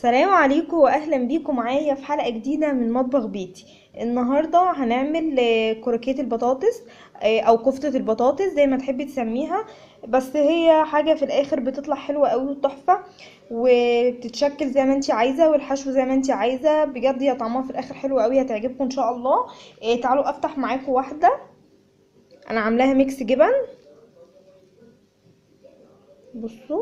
السلام عليكم واهلا بيكم معايا في حلقه جديده من مطبخ بيتي النهارده هنعمل آه، كروكيت البطاطس آه، او كفته البطاطس زي ما تحبي تسميها بس هي حاجه في الاخر بتطلع حلوه قوي وتحفه وبتتشكل زي ما انتي عايزه والحشو زي ما انتي عايزه بجد هي طعمها في الاخر حلو قوي هتعجبكم ان شاء الله آه، تعالوا افتح معاكم واحده انا عاملاها ميكس جبن بصوا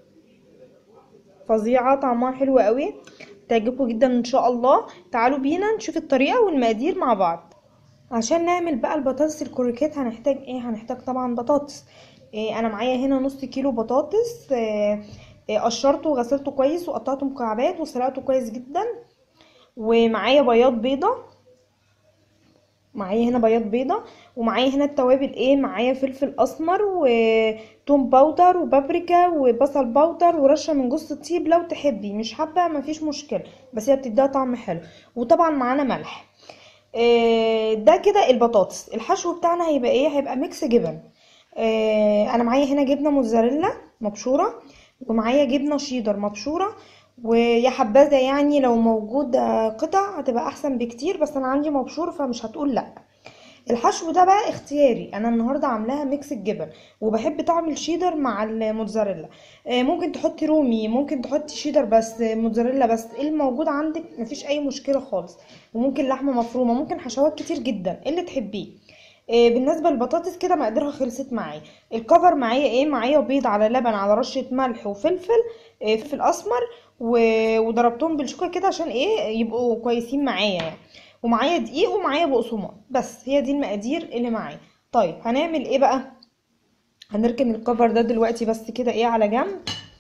فظيعة طعمها حلو قوي تعجبكم جدا ان شاء الله تعالوا بينا نشوف الطريقة والمقادير مع بعض عشان نعمل بقى البطاطس الكروكيت هنحتاج ايه هنحتاج طبعا بطاطس إيه انا معايا هنا نص كيلو بطاطس إيه إيه قشرته وغسلته كويس وقطعته مكعبات وسلقته كويس جدا ومعايا بياض بيضة معايا هنا بياض بيضة ومعايا هنا التوابل ايه معايا فلفل اسمر وتوم باودر وبابريكا وبصل باودر ورشه من جوز الطيب لو تحبي مش حابه مفيش مشكله بس هي بتديها طعم حلو وطبعا معانا ملح إيه ده كده البطاطس الحشو بتاعنا هيبقى ايه هيبقى ميكس جبن إيه انا معايا هنا جبنه موتزاريلا مبشوره ومعايا جبنه شيدر مبشوره ويا حبذا يعني لو موجود قطع هتبقى احسن بكتير بس انا عندي مبشور فمش هتقول لا الحشو ده بقى اختياري انا النهارده عاملاها ميكس الجبن وبحب طعم الشيدر مع الموتزاريلا آه، ممكن تحطي رومي ممكن تحطي شيدر بس آه، موتزاريلا بس إيه الموجود عندك مفيش اي مشكله خالص وممكن لحمه مفرومه ممكن حشوات كتير جدا اللي تحبيه آه، بالنسبه للبطاطس كده مقاديرها خلصت معايا الكفر معايا ايه معايا بيض على لبن على رشه ملح وفلفل آه، فلفل اسمر و- وضربتهم بالشوكه كده عشان ايه يبقوا كويسين معايا يعني ومعايا دقيق ومعايا بقسماط بس هي دي المقادير اللي معايا طيب هنعمل ايه بقى هنركن الكفر ده دلوقتي بس كده ايه على جنب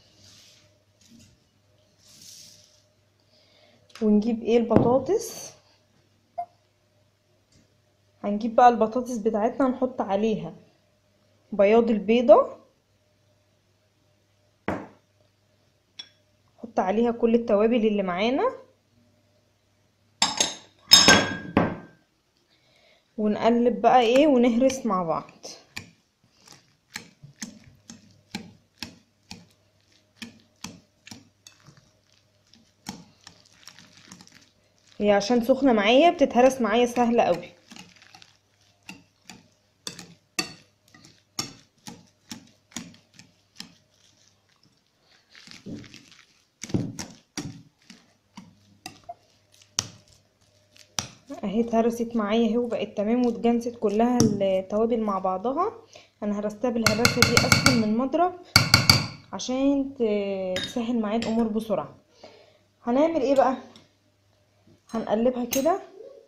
ونجيب ايه البطاطس هنجيب بقى البطاطس بتاعتنا نحط عليها بياض البيضة نحط عليها كل التوابل اللي معانا ونقلب بقى ايه ونهرس مع بعض هي عشان سخنة معايا بتتهرس معايا سهلة قوي اهي اتهرست معايا اهي وبقت تمام واتجانست كلها التوابل مع بعضها انا هرستها بالهراسة دي اسهل من المضرب عشان ت- تسهل معايا الامور بسرعة هنعمل ايه بقى هنقلبها كده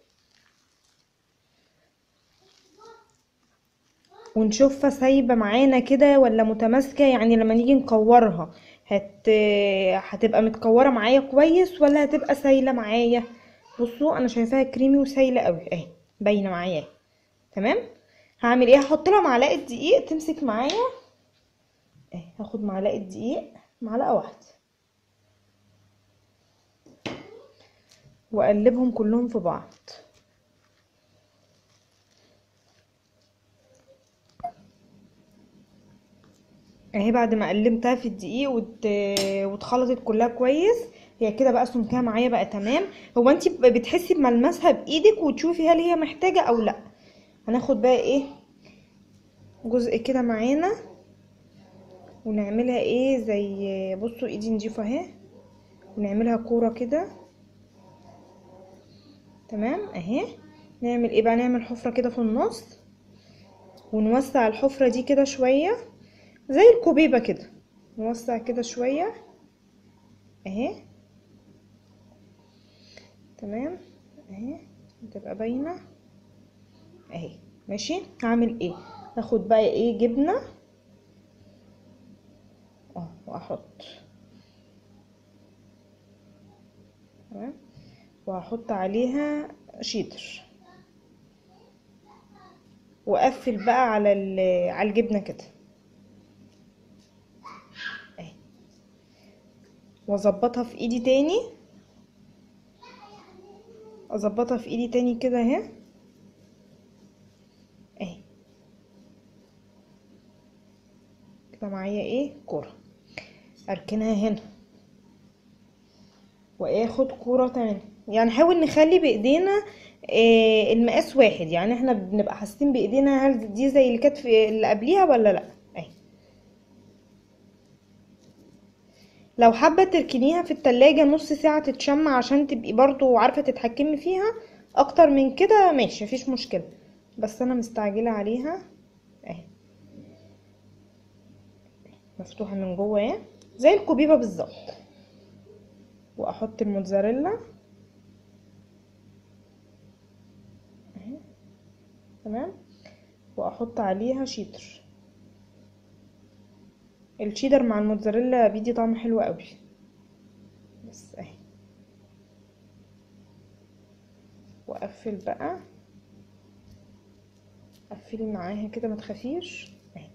ونشوفها سايبة معانا كده ولا متماسكة يعني لما نيجي نكورها هت... هتبقى متكورة معايا كويس ولا هتبقى سايلة معايا بصوا انا شايفاها كريمي وسايلة قوي اهي باينة معايا اهي تمام هعمل ايه هحط لها معلقة دقيق تمسك معايا اهي هاخد معلقة دقيق معلقة واحدة واقلبهم كلهم في بعض اهي بعد ما قلبتها في الدقيق وت... واتخلطت كلها كويس هي كده بقى سمكها معايا بقى تمام هو انتي ب- بتحسي بملمسها بايدك وتشوفي هل هي محتاجة او لا هناخد بقى ايه جزء كده معانا ونعملها ايه زي بصوا ايدي نضيفة اهي ونعملها كورة كده تمام اهي نعمل ايه بقى نعمل حفرة كده في النص ونوسع الحفرة دي كده شوية زي الكوبيبة كده نوسع كده شوية اهي تمام اهي تبقى باينة اهي ماشي هعمل ايه هاخد بقى ايه جبنة اه واحط تمام وهحط عليها شيدر واقفل بقى على ال- على الجبنة كده اهي واظبطها في ايدي تاني اظبطها في ايدي تاني كده اهي اهي كده معايا ايه كرة اركنها هنا واخد كورة تانية يعني نحاول نخلي بايدينا آه، المقاس واحد يعني احنا بنبقى حاسين بايدينا هل دي زي اللي كانت في اللي قبليها ولا لا اهي لو حابة تركنيها في التلاجة نص ساعة تتشمع عشان تبقي برضو عارفة تتحكمي فيها اكتر من كده ماشي مفيش مشكلة بس انا مستعجلة عليها اهي مفتوحة من جوه اهي زي الكوبيبة بالظبط واحط الموتزاريلا اهي تمام واحط عليها شيدر الشيدر مع الموتزاريلا بيدي طعم حلو قوي بس اهي واقفل بقى قفلي معاها كده ما تخافيش اهي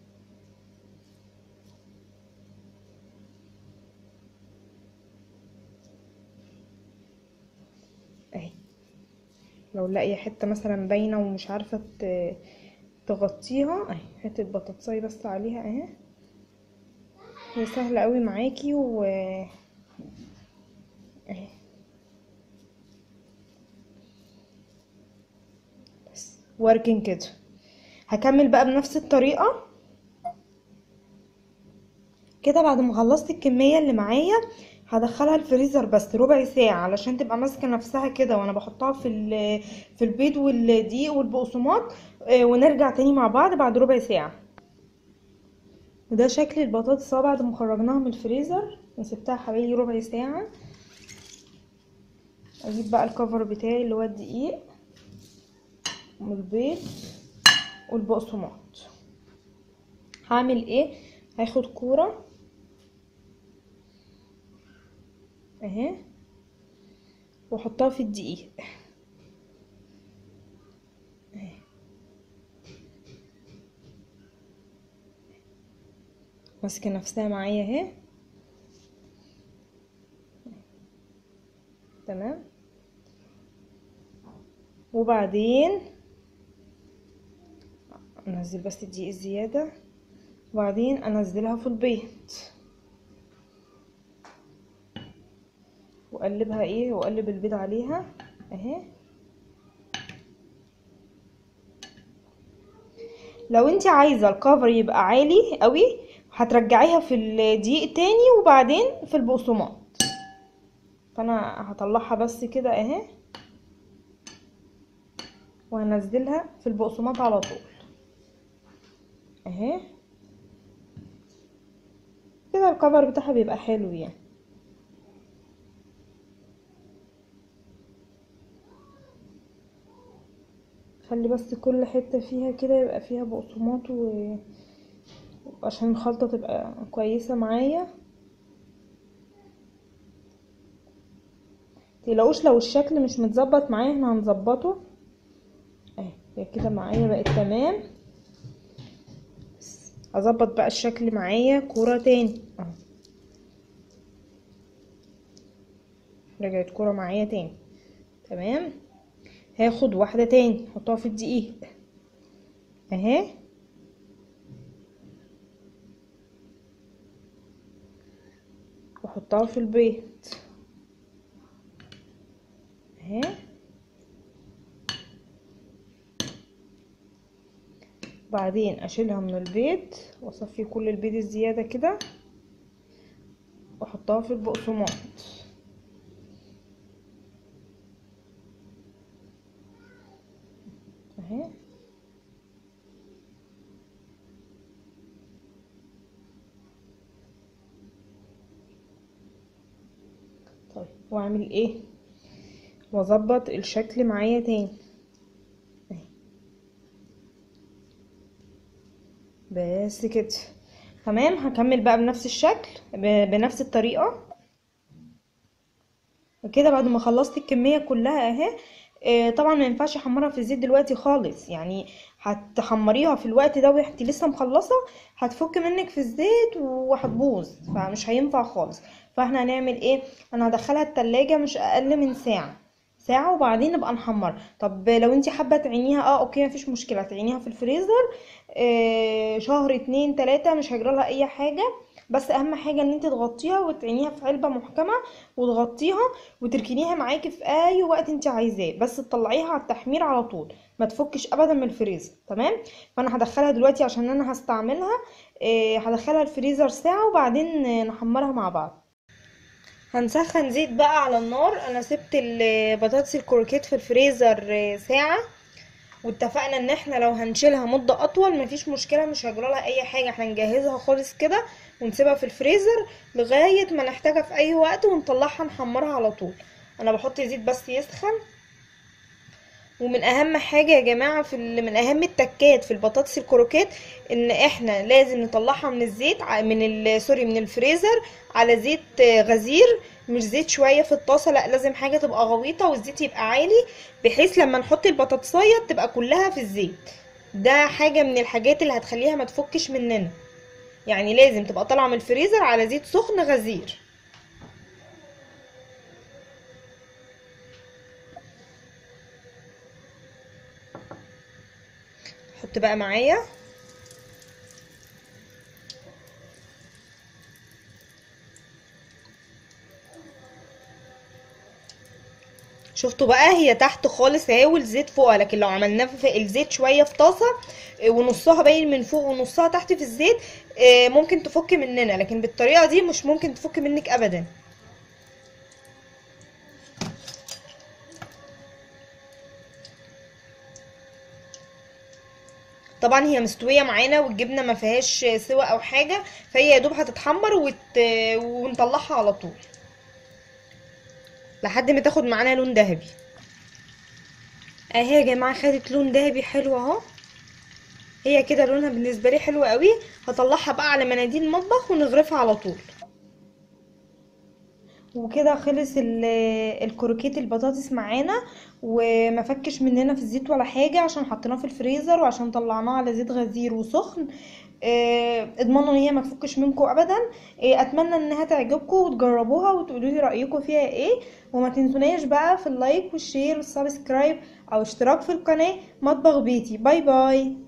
اهي لو لاقيه حته مثلا باينه ومش عارفه ت- تغطيها اهي حته بطاطساي بس عليها اهي هي سهله قوي معاكي و اهي بس واركن كده هكمل بقى بنفس الطريقه كده بعد ما خلصت الكميه اللي معايا هدخلها الفريزر بس ربع ساعة علشان تبقى ماسكة نفسها كده وانا بحطها في ال- في البيض والدقيق والبقسماط آه، ونرجع تاني مع بعض بعد ربع ساعة وده شكل البطاطس اهو بعد ما خرجناها من الفريزر وسبتها حوالي ربع ساعة اجيب بقى الكفر بتاعي اللي هو الدقيق والبيض والبقسماط هعمل ايه هاخد كورة اهي واحطها في الدقيق اهي. ماسكه نفسها معايا اهي تمام وبعدين انزل بس الدقيق الزياده وبعدين انزلها في البيض واقلبها ايه واقلب البيض عليها اهي لو انت عايزه الكفر يبقى عالي قوي هترجعيها في الدقيق تاني وبعدين في البقسماط فانا هطلعها بس كده اهي وهنزلها في البقسماط على طول اهي كده الكفر بتاعها بيبقى حلو يعني خلي بس كل حتة فيها كده يبقى فيها بقسماط و عشان الخلطة تبقى كويسة معايا متقلقوش لو الشكل مش متظبط معايا احنا هنظبطه اهي هي كده معايا بقت تمام بس هظبط بقى الشكل معايا كورة تاني اهو رجعت كورة معايا تاني تمام هاخد واحدة تاني احطها في الدقيق اهي واحطها في البيض اهي بعدين اشيلها من البيض واصفي كل البيض الزيادة كده واحطها في البقسماط اهي طيب واعمل ايه واظبط الشكل معايا تاني اهي بس كده تمام هكمل بقى بنفس الشكل ب- بنفس الطريقة وكده بعد ما خلصت الكمية كلها اهي آه، طبعا ما ينفعش احمرها في الزيت دلوقتي خالص يعني هتحمريها في الوقت ده وانتي لسه مخلصه هتفك منك في الزيت وهتبوظ فمش هينفع خالص فاحنا هنعمل ايه انا هدخلها التلاجة مش اقل من ساعه ساعة وبعدين نبقى نحمر طب لو انتي حابة تعينيها اه اوكي مفيش مشكلة تعينيها في الفريزر آه شهر اتنين تلاتة مش هيجرالها اي حاجة بس اهم حاجه ان انت تغطيها وتعينيها في علبه محكمه وتغطيها وتركنيها معاكي في اي وقت انت عايزاه بس تطلعيها على التحمير على طول ما تفكش ابدا من الفريزر تمام فانا هدخلها دلوقتي عشان انا هستعملها إيه هدخلها الفريزر ساعه وبعدين آه، نحمرها مع بعض هنسخن زيت بقى على النار انا سبت البطاطس الكروكيت في الفريزر آه، ساعه واتفقنا ان احنا لو هنشيلها مدة اطول مفيش مشكلة مش هجرالها اي حاجة احنا نجهزها خالص كده ونسيبها في الفريزر لغاية ما نحتاجها في اي وقت ونطلعها نحمرها على طول انا بحط زيت بس يسخن ومن اهم حاجة يا جماعة في ال- من اهم التكات في البطاطس الكروكيت ان احنا لازم نطلعها من الزيت ع- من ال- سوري من الفريزر على زيت آه، غزير مش زيت شوية في الطاسة لا لازم حاجة تبقى غويطة والزيت يبقى عالي بحيث لما نحط البطاطساية تبقى كلها في الزيت ده حاجة من الحاجات اللي هتخليها ما تفكش مننا يعني لازم تبقى طالعة من الفريزر على زيت سخن غزير حط بقى معايا شفتوا بقى هي تحت خالص اهي والزيت فوقها لكن لو عملناه في الزيت شويه في طاسه آه، ونصها باين من فوق ونصها تحت في الزيت آه، ممكن تفك مننا لكن بالطريقه دي مش ممكن تفك منك ابدا طبعا هي مستويه معانا والجبنه ما فيهاش سوى او حاجه فهي يا دوب هتتحمر وت... ونطلعها على طول لحد ما تاخد معانا لون ذهبي اهي يا جماعه خدت لون ذهبي حلو اهو هي كده لونها بالنسبه لي حلو قوي هطلعها بقى على مناديل مطبخ ونغرفها على طول وكده خلص ال- الكروكيت البطاطس معانا وما فكش مننا في الزيت ولا حاجه عشان حطيناه في الفريزر وعشان طلعناه على زيت غزير وسخن آه، اضمنوا ان هي ما تفكش منكم ابدا آه، اتمنى انها تعجبكم وتجربوها وتقولوا لي رايكم فيها ايه وما تنسوناش بقى في اللايك والشير والسبسكرايب او اشتراك في القناه مطبخ بيتي باي باي